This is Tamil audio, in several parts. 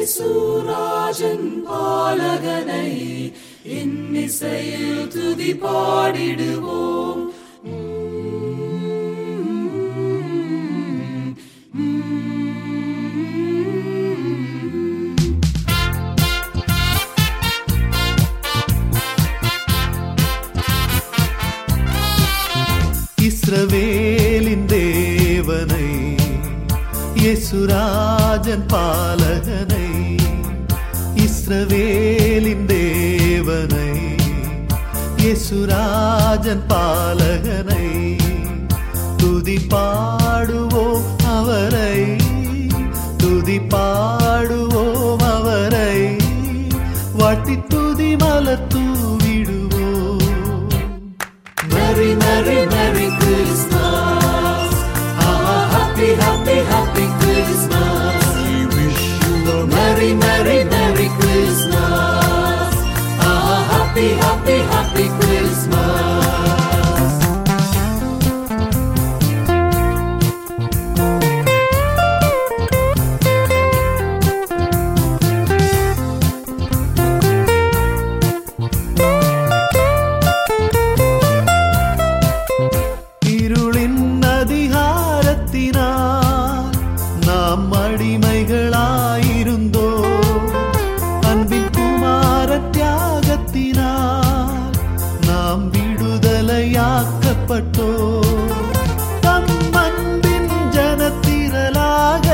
இயேசுராஜன் பாலகனை இன்னிசையில் துதி பாடிடுவோம் இஸ்ரவேலின் தேவனை இயேசுராஜன் பாலகனை இஸ்ரவேலின் தேவனை இயேசுராஜன் பாலகனை துதி பாடுவோம் அவரை துதி பாடுவோம் அவரை வாட்டி துதி மலர் தூவிடுவோம் Merry, Merry, Merry Christmas. Ah, happy, happy, happy Christmas. We wish you a Merry, Merry, Merry Christmas. Ah, happy, happy, happy Christmas. இருளின் அதிகாரத்தினால் நாம் அடிமைகளாயிருந்தோ அன்பின் குமார தியாகத்தினால் நாம் விடுதலையாக்கப்பட்டோ தம் அன்பின் ஜனத்திரளாக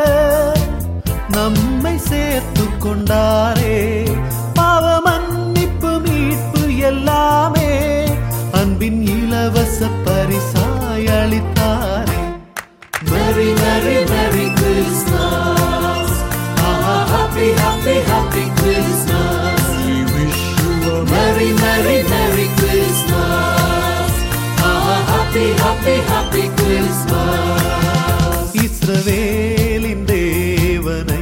நம்மை சேர்த்து கொண்டாரே பாவ மன்னிப்பு மீட்பு எல்லாமே அன்பின் இலவச பரிசாய் அளித்தாரே Merry, Merry, Merry Christmas. Ah, happy, happy, happy Christmas. We wish you a Merry, Merry, Merry Christmas. Ah, happy, happy, happy Christmas. இஸ்ரவேலின் தேவனை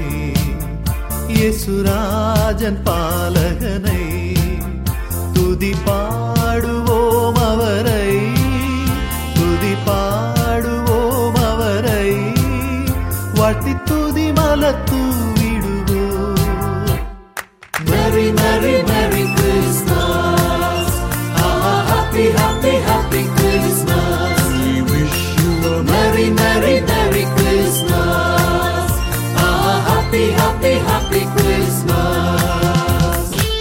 இயேசுராஜன் பாலகனை துதி பாடுவோம் அவரை துதி பாடுவோம் அவரை வாட்டி துதி மலர் தூவிடுவோம் Merry, Merry, Merry Christmas. Ah, happy, happy, happy Christmas. We wish you a Merry, Merry, Merry Christmas. Ah, happy, happy, happy Christmas.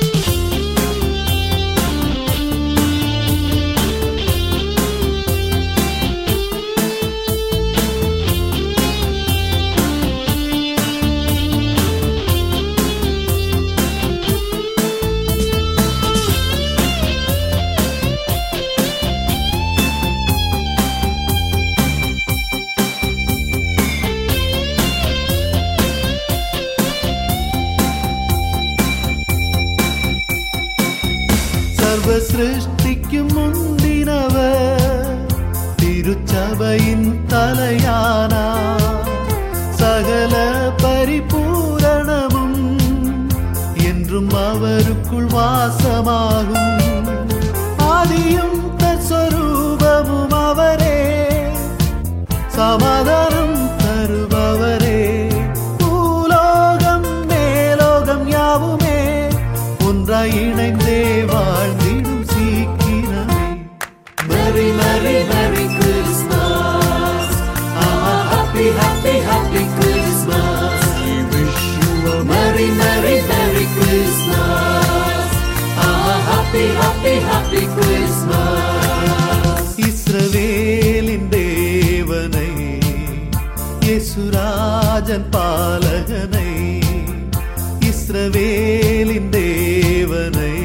சர்வ சிருஷ்டிக்கும் முந்தினவர் திருச்சபையின் தலையானா சகல பரிபூரணமும் என்றும் அவருக்குள் வாசமாகும் ஆதியும் தஸ்வரூபமும் அவரே சமாதானம் தருபவரே பூலோகம் மேலோகம் யாவுமே ஒன்றாய் இணைந்தே வாழ்ந்திடும் சீக்கிரமே Merry, Merry, Merry Christmas. Ah, happy, happy, happy Christmas. We wish you a Merry, Merry, Merry Christmas. Ah, happy, happy, happy Christmas. இஸ்ரவேலின் தேவனை இயேசுராஜன் பாலகனை இஸ்ரவேலின் தேவனை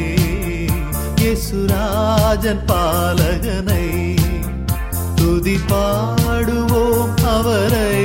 இயேசுராஜன் பாலகனை துதி பாடுவோம் அவரை